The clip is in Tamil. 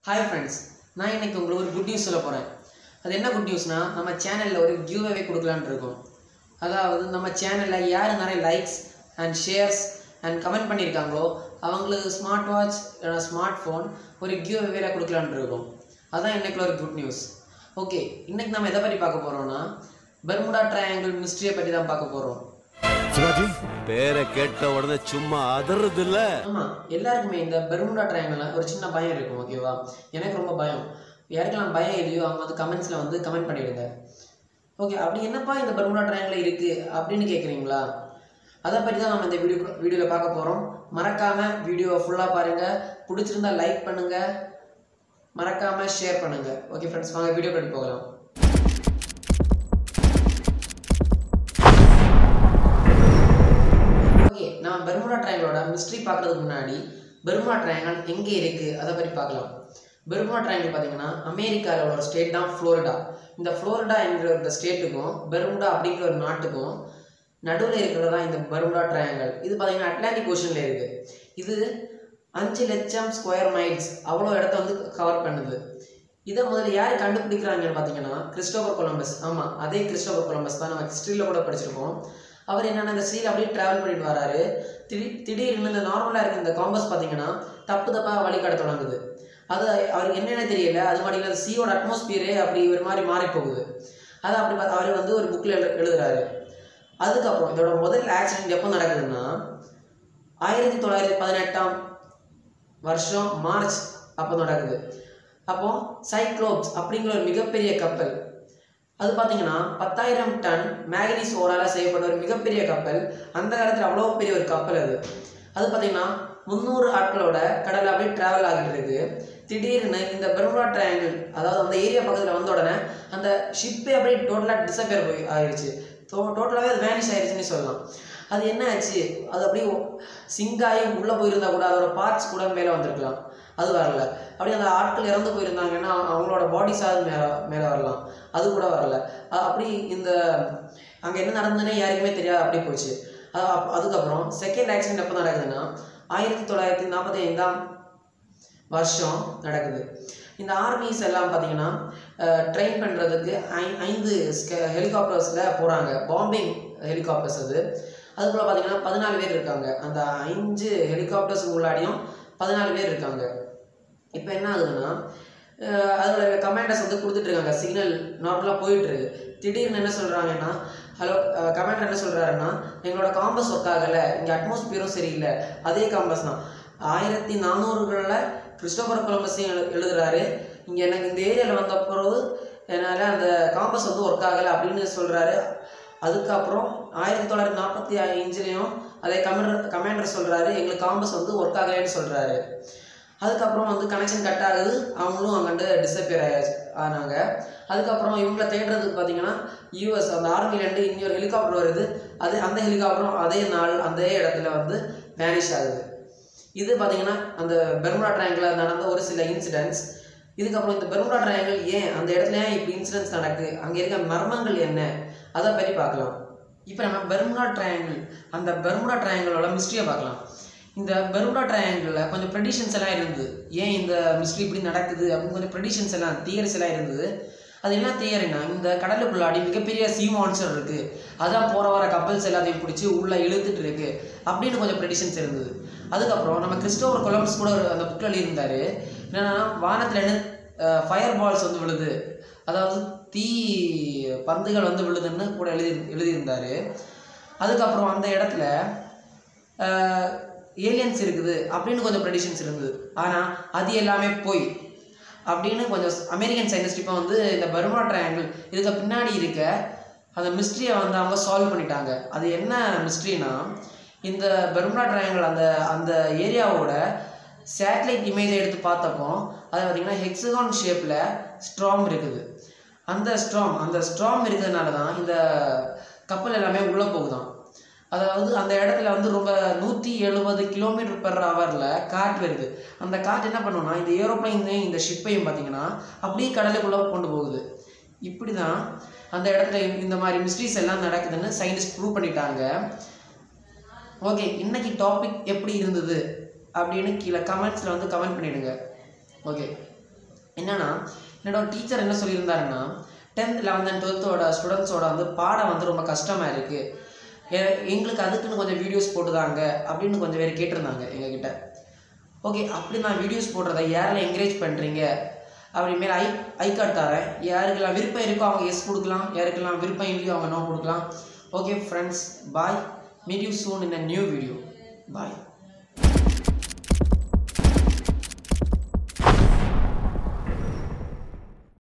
ஹாய் ஃப்ரெண்ட்ஸ் நான் இன்னைக்கு உங்களுக்கு ஒரு குட் நியூஸ் சொல்ல போகிறேன் அது என்ன குட் நியூஸ்னா நம்ம சேனலில் ஒரு கிவ்அவே கொடுக்கலான்னு இருக்கோம் அதாவது நம்ம சேனலில் யார் நிறைய likes and shares and comment பண்ணியிருக்காங்களோ அவங்களுக்கு ஸ்மார்ட் வாட்ச் இல்லைனா ஸ்மார்ட் ஃபோன் ஒரு கிவ்அவேல கொடுக்கலான்னு இருக்கோம் அதான் இன்னைக்குள்ள ஒரு குட் நியூஸ் ஓகே இன்னைக்கு நம்ம எதை பற்றி பார்க்க போகிறோம்னா பெர்முடா ட்ரையாங்கிள் மிஸ்ட்ரியை பற்றி தான் பார்க்க போகிறோம் சிவாஜி பேரை கேட்ட உடனே சும்மா அதறது இல்ல ஆமாம் எல்லாருக்குமே இந்த பெர்முடா ட்ரையாங்கிள் ஒரு சின்ன பயம் இருக்கும் ஓகேவா எனக்கு ரொம்ப பயம் யாருக்கெல்லாம் பயம் இல்லையோ அவங்க வந்து கமெண்ட்ஸில் வந்து கமெண்ட் பண்ணிடுங்க ஓகே அப்படி என்னப்பா இந்த பெர்முடா ட்ரையாங்கிள் இருக்குது அப்படின்னு கேட்குறீங்களா அதை பற்றி தான் நம்ம இந்த வீடியோ வீடியோவில் பார்க்க போகிறோம் மறக்காமல் வீடியோவை ஃபுல்லாக பாருங்கள் பிடிச்சிருந்தா லைக் பண்ணுங்கள் மறக்காமல் ஷேர் பண்ணுங்கள் ஓகே ஃப்ரெண்ட்ஸ் வாங்க வீடியோ படி போகலாம் ஓகே நம்ம பெர்முடா ட்ரையாங்கிளோட மிஸ்ட்ரி பார்க்கறதுக்கு முன்னாடி பெர்முடா ட்ரையாங்கிள் எங்கே இருக்குது அதை பற்றி பார்க்கலாம் பெர்முடா ட்ரையாங்கிள் பார்த்தீங்கன்னா அமெரிக்காவில் ஒரு ஸ்டேட் தான் ஃப்ளோரிடா இந்த ஃப்ளோரிடா என்கிற இந்த ஸ்டேட்டுக்கும் பெர்முடா அப்படிங்கிற ஒரு நாட்டுக்கும் நடுவில் இருக்கிறது தான் இந்த பெர்முடா ட்ரையாங்கிள் இது பார்த்தீங்கன்னா அட்லாண்டிக் ஓஷனில் இருக்குது இது அஞ்சு லட்சம் ஸ்கொயர் மைல்ஸ் அவ்வளோ இடத்த வந்து கவர் பண்ணுது இதை முதல்ல யார் கண்டுபிடிக்கிறாங்கன்னு பார்த்தீங்கன்னா கிறிஸ்டோபர் கொலம்பஸ் ஆமாம் அதே கிறிஸ்டோபர் கொலம்பஸ் தான் நம்ம ஹிஸ்ட்ரியில் கூட படிச்சிருக்கோம் அவர் என்னென்ன இந்த சீல அப்படியே ட்ராவல் பண்ணிட்டு வராரு திடீர் திடீர்னு இந்த நார்மலாக இருக்க இந்த காம்பஸ் பார்த்தீங்கன்னா தப்பு தப்பாக வழிகாட்ட தொடங்குது அது அவருக்கு என்னென்ன தெரியல அது மாதிரி இல்லை சீயோட அட்மாஸ்பியரே அப்படி ஒரு மாதிரி மாறி போகுது அதை அப்படி பார்த்து அவர் வந்து ஒரு புக்கில் எழு எழுதுறாரு அதுக்கப்புறம் இதோட முதல் ஆக்சிடென்ட் எப்போ நடக்குதுன்னா ஆயிரத்தி தொள்ளாயிரத்தி பதினெட்டாம் வருஷம் மார்ச் அப்போ நடக்குது அப்போ சைக்ளோப்ஸ் அப்படிங்கிற ஒரு மிகப்பெரிய கப்பல் அது பார்த்தீங்கன்னா பத்தாயிரம் டன் மேகனீஸ் ஓரால செய்யப்பட்ட ஒரு மிகப்பெரிய கப்பல் அந்த காலத்தில் அவ்வளோ பெரிய ஒரு கப்பல் அது அது பார்த்தீங்கன்னா முந்நூறு ஆட்களோட கடல் அப்படியே டிராவல் ஆகிட்டு இருக்கு திடீர்னு இந்த பெர்முடா ட்ரையாங்கிள் அதாவது அந்த ஏரியா பக்கத்தில் வந்த உடனே அந்த ஷிப்பே அப்படியே டோட்டலாக டிசப்பியர் போய் ஆயிடுச்சு டோ டோட்டலாகவே அது வேனிஷ் ஆயிடுச்சுன்னு சொல்லலாம் அது என்ன ஆச்சு அது அப்படியே சிங்காயி உள்ளே போயிருந்தா கூட அதோட பார்ட்ஸ் கூட மேலே வந்திருக்கலாம் அது வரல அப்படியே அந்த ஆட்கள் இறந்து போயிருந்தாங்கன்னா அவங்களோட பாடிஸாவது மேலே மேலே வரலாம் அது கூட வரல அ- அப்படி இந்த அங்கே என்ன நடந்ததுன்னே யாருக்குமே தெரியாது அப்படி போச்சு அ- அப்- அதுக்கப்புறம் செகண்ட் ஆக்சிடென்ட் எப்போ நடக்குதுன்னா ஆயிரத்தி தொள்ளாயிரத்தி நாற்பத்தி ஐந்தாம் வருஷம் நடக்குது இந்த ஆர்மிஸ் எல்லாம் பார்த்தீங்கன்னா ட்ரெயின் பண்ணுறதுக்கு ஐ ஐந்து ஹெலிகாப்டர்ஸில் போகிறாங்க பாம்பிங் ஹெலிகாப்டர்ஸ் அது அதுக்குள்ள பார்த்தீங்கன்னா பதினாலு பேர் இருக்காங்க அந்த அஞ்சு ஹெலிகாப்டர்ஸ் உள்ளாடியும் பதினாலு பேர் இருக்காங்க இப்போ என்ன ஆகுதுன்னா அஹ் அதோட கமாண்டர்ஸ் வந்து கொடுத்துட்டு இருக்காங்க சிக்னல் நார்மலாக போயிட்டு இருக்கு திடீர்னு என்ன சொல்கிறாங்கன்னா ஹலோ கமாண்டர் என்ன சொல்கிறாருன்னா எங்களோட காம்பஸ் ஒர்க் ஆகலை இங்கே அட்மாஸ்பியரும் சரியில்லை அதே காம்பஸ் தான் ஆயிரத்தி நானூறுகளில் கிறிஸ்டோபர் கொலம்பஸையும் எழு எழுதுறாரு இங்கே எனக்கு இந்த ஏரியாவில் வந்த பிறகு என்னால் அந்த காம்பஸ் வந்து ஒர்க் ஆகலை அப்படின்னு சொல்கிறாரு அதுக்கப்புறம் ஆயிரத்தி தொள்ளாயிரத்தி நாற்பத்தி அஞ்சுலேயும் அதே கமாண்டர் கமாண்டர் சொல்கிறாரு எங்களுக்கு காம்பஸ் வந்து ஒர்க் ஆகலைன்னு சொல்கிறாரு அதுக்கப்புறம் வந்து கனெக்ஷன் கட் ஆகுது அவங்களும் அங்கிட்டு டிசப்பியர் ஆயாச்சு ஆனாங்க அதுக்கப்புறம் இவங்களை தேடுறதுக்கு பார்த்தீங்கன்னா யூஎஸ் அந்த ஆர்மிலேருந்து இன்னொரு ஹெலிகாப்டர் வருது அது அந்த ஹெலிகாப்டரும் அதே நாள் அதே இடத்துல வந்து வேனிஷ் ஆகுது இது பார்த்தீங்கன்னா அந்த பெர்முடா ட்ரையாங்கில் நடந்த ஒரு சில இன்சிடென்ட்ஸ் இதுக்கப்புறம் இந்த பெர்முடா ட்ரையாங்கிள் ஏன் அந்த இடத்துல ஏன் இப்படி இன்சிடென்ட்ஸ் நடக்குது அங்கே இருக்க மர்மங்கள் என்ன அதை பற்றி பார்க்கலாம் இப்போ நம்ம பெர்முடா ட்ரையாங்கிள் அந்த பெர்முடா ட்ரையாங்கிளோட மிஸ்ட்ரியை பார்க்கலாம் இந்த பெர்முடா ட்ரையாங்கிளில் கொஞ்சம் ப்ரெடிஷன்ஸ் எல்லாம் இருந்தது ஏன் இந்த மிஸ்ட்ரி இப்படி நடக்குது அப்படின்னு கொஞ்சம் ப்ரெடிஷன்ஸ் எல்லாம் தியரிஸ் எல்லாம் இருந்தது அது என்ன தியரினா இந்த கடலுக்குள்ளாடி மிகப்பெரிய சீ மான்ஸ்டர் இருக்கு அதான் போற வர கப்பல்ஸ் எல்லாத்தையும் பிடிச்சி உள்ள இழுத்துட்டு இருக்கு அப்படின்னு கொஞ்சம் ப்ரெடிஷன்ஸ் இருந்தது அதுக்கப்புறம் நம்ம கிறிஸ்டோபர் கொலம்பஸ் கூட ஒரு அந்த புக்கில் இருந்தாரு என்னன்னா வானத்துல இருந்து ஃபயர் பால்ஸ் வந்து விழுது அதாவது தீ பந்துகள் வந்து விழுதுன்னு கூட எழுதி எழுதியிருந்தாரு அதுக்கப்புறம் அந்த இடத்துல ஏலியன்ஸ் இருக்குது அப்படின்னு கொஞ்சம் ப்ரெடிஷன்ஸ் இருந்தது ஆனால் அது எல்லாமே போய் அப்படின்னு கொஞ்சம் அமெரிக்கன் சயின்டிஸ்ட் இப்போ வந்து இந்த பர்மா ட்ரையாங்கிள் இதுக்கு பின்னாடி இருக்க அந்த மிஸ்ட்ரியை வந்து அவங்க சால்வ் பண்ணிட்டாங்க அது என்ன மிஸ்ட்ரினா இந்த பெர்முடா ட்ரையாங்கிள் அந்த அந்த ஏரியாவோட சேட்டலைட் இமேஜை எடுத்து பார்த்தப்போ அது பார்த்திங்கன்னா ஹெக்ஸகான் ஷேப்பில் ஸ்ட்ராம் இருக்குது அந்த ஸ்ட்ராம் அந்த ஸ்ட்ராம் இருக்கிறதுனால தான் இந்த கப்பல் எல்லாமே உள்ளே போகுதாம் அதாவது அந்த இடத்துல வந்து ரொம்ப நூற்றி எழுபது கிலோமீட்டர் பெர் ஹவரில் காற்று வருது அந்த காற்று என்ன பண்ணுன்னா இந்த ஏரோப்ளைனையும் இந்த ஷிப்பையும் பார்த்தீங்கன்னா அப்படியே கடலுக்குள்ளே கொண்டு போகுது இப்படி தான் அந்த இடத்துல இந்த மாதிரி மிஸ்ட்ரிஸ் எல்லாம் நடக்குதுன்னு சயின்டிஸ்ட் ப்ரூவ் பண்ணிட்டாங்க ஓகே இன்னைக்கு டாபிக் எப்படி இருந்தது அப்படின்னு கீழே கமெண்ட்ஸில் வந்து கமெண்ட் பண்ணிடுங்க ஓகே என்னன்னா என்னோட டீச்சர் என்ன சொல்லியிருந்தாருன்னா டென்த் லெவன்த் அண்ட் டுவெல்த்தோட ஸ்டூடெண்ட்ஸோட வந்து பாடம் வந்து ரொம்ப கஷ்டமாக இருக்குது எங்களுக்கு அதுக்குன்னு கொஞ்சம் வீடியோஸ் போட்டுதாங்க அப்படின்னு கொஞ்சம் பேர் கேட்டிருந்தாங்க எங்ககிட்ட ஓகே அப்படி நான் வீடியோஸ் போடுறத யாரெல்லாம் என்கரேஜ் பண்ணுறீங்க அப்படி மேலே ஐ ஐ கார்டு தரேன் யாருக்கெல்லாம் விருப்பம் இருக்கோ அவங்க எஸ் கொடுக்கலாம் யாருக்கெல்லாம் விருப்பம் இல்லையோ அவங்க நோ கொடுக்கலாம் okay friends bye meet you soon in a new video bye